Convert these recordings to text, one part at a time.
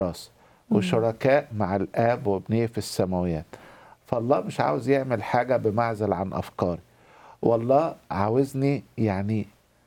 راس وشركاء مع الاب وابنيه في السماويات فالله مش عاوز يعمل حاجه بمعزل عن افكاري والله عاوزني يعني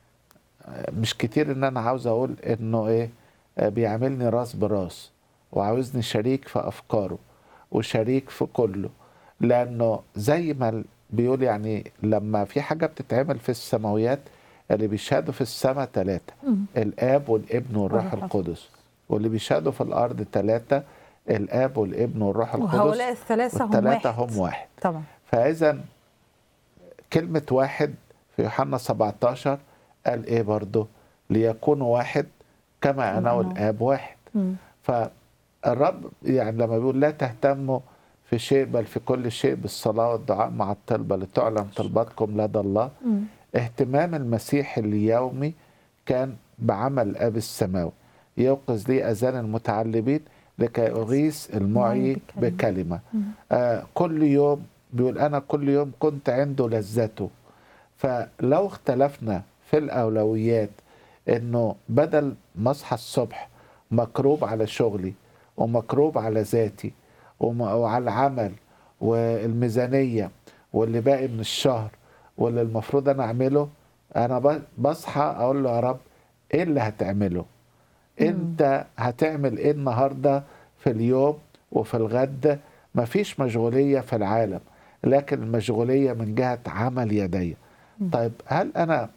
مش كتير ان انا عاوز اقول انه ايه بيعملني راس براس وعاوزني شريك في افكاره وشريك في كله لانه زي ما بيقول يعني لما في حاجه بتتعمل في السماويات اللي بيشهدوا في السماء ثلاثه الاب والابن والروح القدس واللي بيشهدوا في الارض ثلاثه الاب والابن والروح القدس وهؤلاء الثلاثه هم والثلاثه واحد هم واحد طبعا فاذا كلمه واحد في يوحنا 17 قال ايه برضه ليكونوا واحد كما انا والاب واحد مم. فالرب يعني لما بيقول لا تهتموا في شيء بل في كل شيء بالصلاه والدعاء مع الطلبه لتعلم طلباتكم لدى الله مم. اهتمام المسيح اليومي كان بعمل الاب السماوي يوقظ لي اذان المتعلمين لكي اغيث المعي بكلمة. بكلمه مم. آه كل يوم بيقول انا كل يوم كنت عنده لذته فلو اختلفنا في الاولويات انه بدل ما اصحى الصبح مكروب على شغلي ومكروب على ذاتي وم- وعلى العمل والميزانيه واللي باقي من الشهر واللي المفروض انا اعمله انا ب- بصحى اقول له يا رب ايه اللي هتعمله انت هتعمل ايه النهارده في اليوم وفي الغد مفيش مشغوليه في العالم لكن المشغوليه من جهه عمل يدي طيب هل انا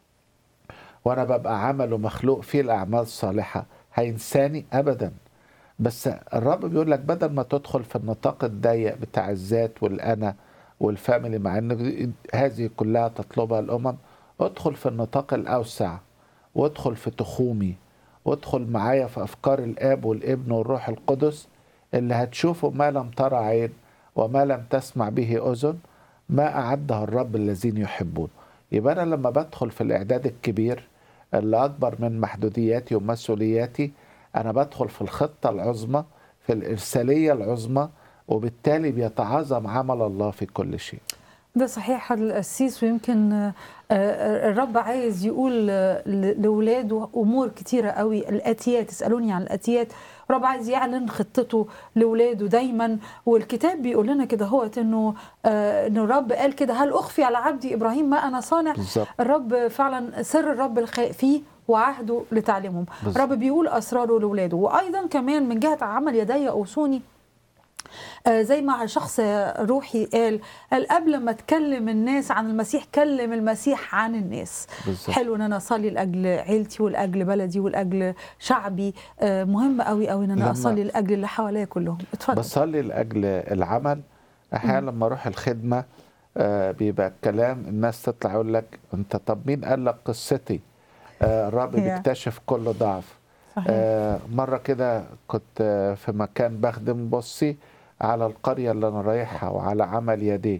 وانا ببقى عمل ومخلوق فيه الاعمال الصالحه هينساني ابدا بس الرب بيقول لك بدل ما تدخل في النطاق الضيق بتاع الذات والانا والفاميلي مع ان هذه كلها تطلبها الامم ادخل في النطاق الاوسع وادخل في تخومي وادخل معايا في افكار الاب والابن والروح القدس اللي هتشوفوا ما لم ترى عين وما لم تسمع به اذن ما اعده الرب الذين يحبون يبقى انا لما بدخل في الاعداد الكبير اللي اكبر من محدودياتي ومسؤولياتي انا بدخل في الخطه العظمى في الارساليه العظمى وبالتالي بيتعاظم عمل الله في كل شيء ده صحيح القسيس ويمكن آه، آه، الرب عايز يقول آه، ل- لاولاده امور كتيره قوي الاتيات اسالوني عن الاتيات الرب عايز يعلن خطته لاولاده دايما والكتاب بيقول لنا كده هو انه آه، انه الرب قال كده هل اخفي على عبدي ابراهيم ما انا صانع بالظبط الرب فعلا سر الرب الخ- فيه وعهده لتعليمهم بالظبط. الرب بيقول اسراره لاولاده وايضا كمان من جهه عمل يدي اوصوني آه، زي ما شخص روحي قال قال قبل ما تكلم الناس عن المسيح كلم المسيح عن الناس بالظبط حلو ان انا اصلي لاجل عيلتي ولاجل بلدي ولاجل شعبي آه، مهم قوي قوي ان انا لما- اصلي لاجل اللي حواليا كلهم اتفضل بصلي لاجل العمل احيانا لما اروح الخدمه آه، بيبقى الكلام الناس تطلع يقول لك انت طب مين قال لك قصتي آه، الرب هي. بيكتشف كل ضعف صحيح آه، مرة كده كنت آه، في مكان بخدم بصي على القرية اللي أنا رايحها وعلى عمل يديه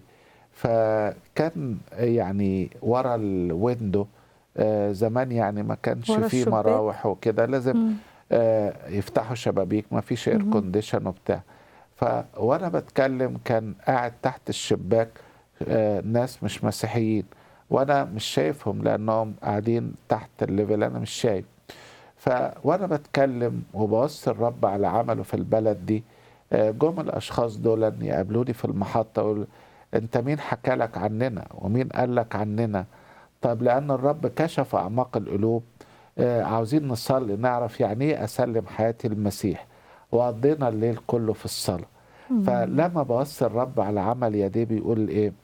فكان يعني ورا الويندو آه، زمان يعني ما كانش ورا فيه الشباك. مراوح وكده لازم مم. آه، يفتحوا شبابيك ما فيش اير مهم. كونديشن وبتاع ف وانا بتكلم كان قاعد تحت الشباك آه، ناس مش مسيحيين وانا مش شايفهم لانهم قاعدين تحت الليفل انا مش شايف ف وانا بتكلم وبوصي الرب على عمله في البلد دي آه، جم الاشخاص دول يقابلوني في المحطه يقول انت مين حكى لك عننا ومين قال لك عننا طب لان الرب كشف اعماق القلوب آه، عاوزين نصلي نعرف يعني ايه اسلم حياتي للمسيح وقضينا الليل كله في الصلاه فلما بوصي الرب على عمل يديه بيقول ايه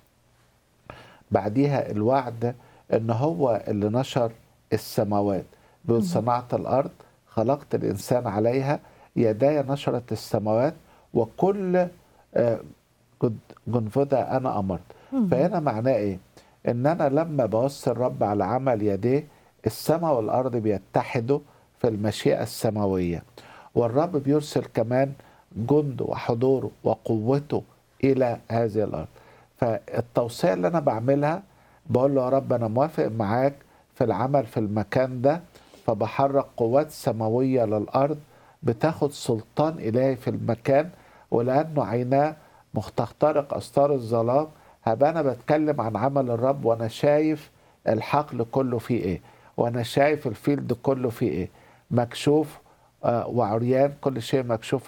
بعديها الوعد ان هو اللي نشر السماوات بيقول صنعت الارض خلقت الانسان عليها يداي نشرت السماوات وكل آه، جد- جنفذة انا امرت فهنا معناه ايه ان انا لما بوصي الرب على عمل يديه السماء والارض بيتحدوا في المشيئه السماويه والرب بيرسل كمان جنده وحضوره وقوته الى هذه الارض فالتوصيه اللي انا بعملها بقول له يا رب انا موافق معاك في العمل في المكان ده فبحرك قوات سماويه للارض بتاخد سلطان الهي في المكان ولانه عيناه مختخترق استار الظلام هبقى انا بتكلم عن عمل الرب وانا شايف الحقل كله فيه ايه وانا شايف الفيلد كله فيه ايه مكشوف آه، وعريان كل شيء مكشوف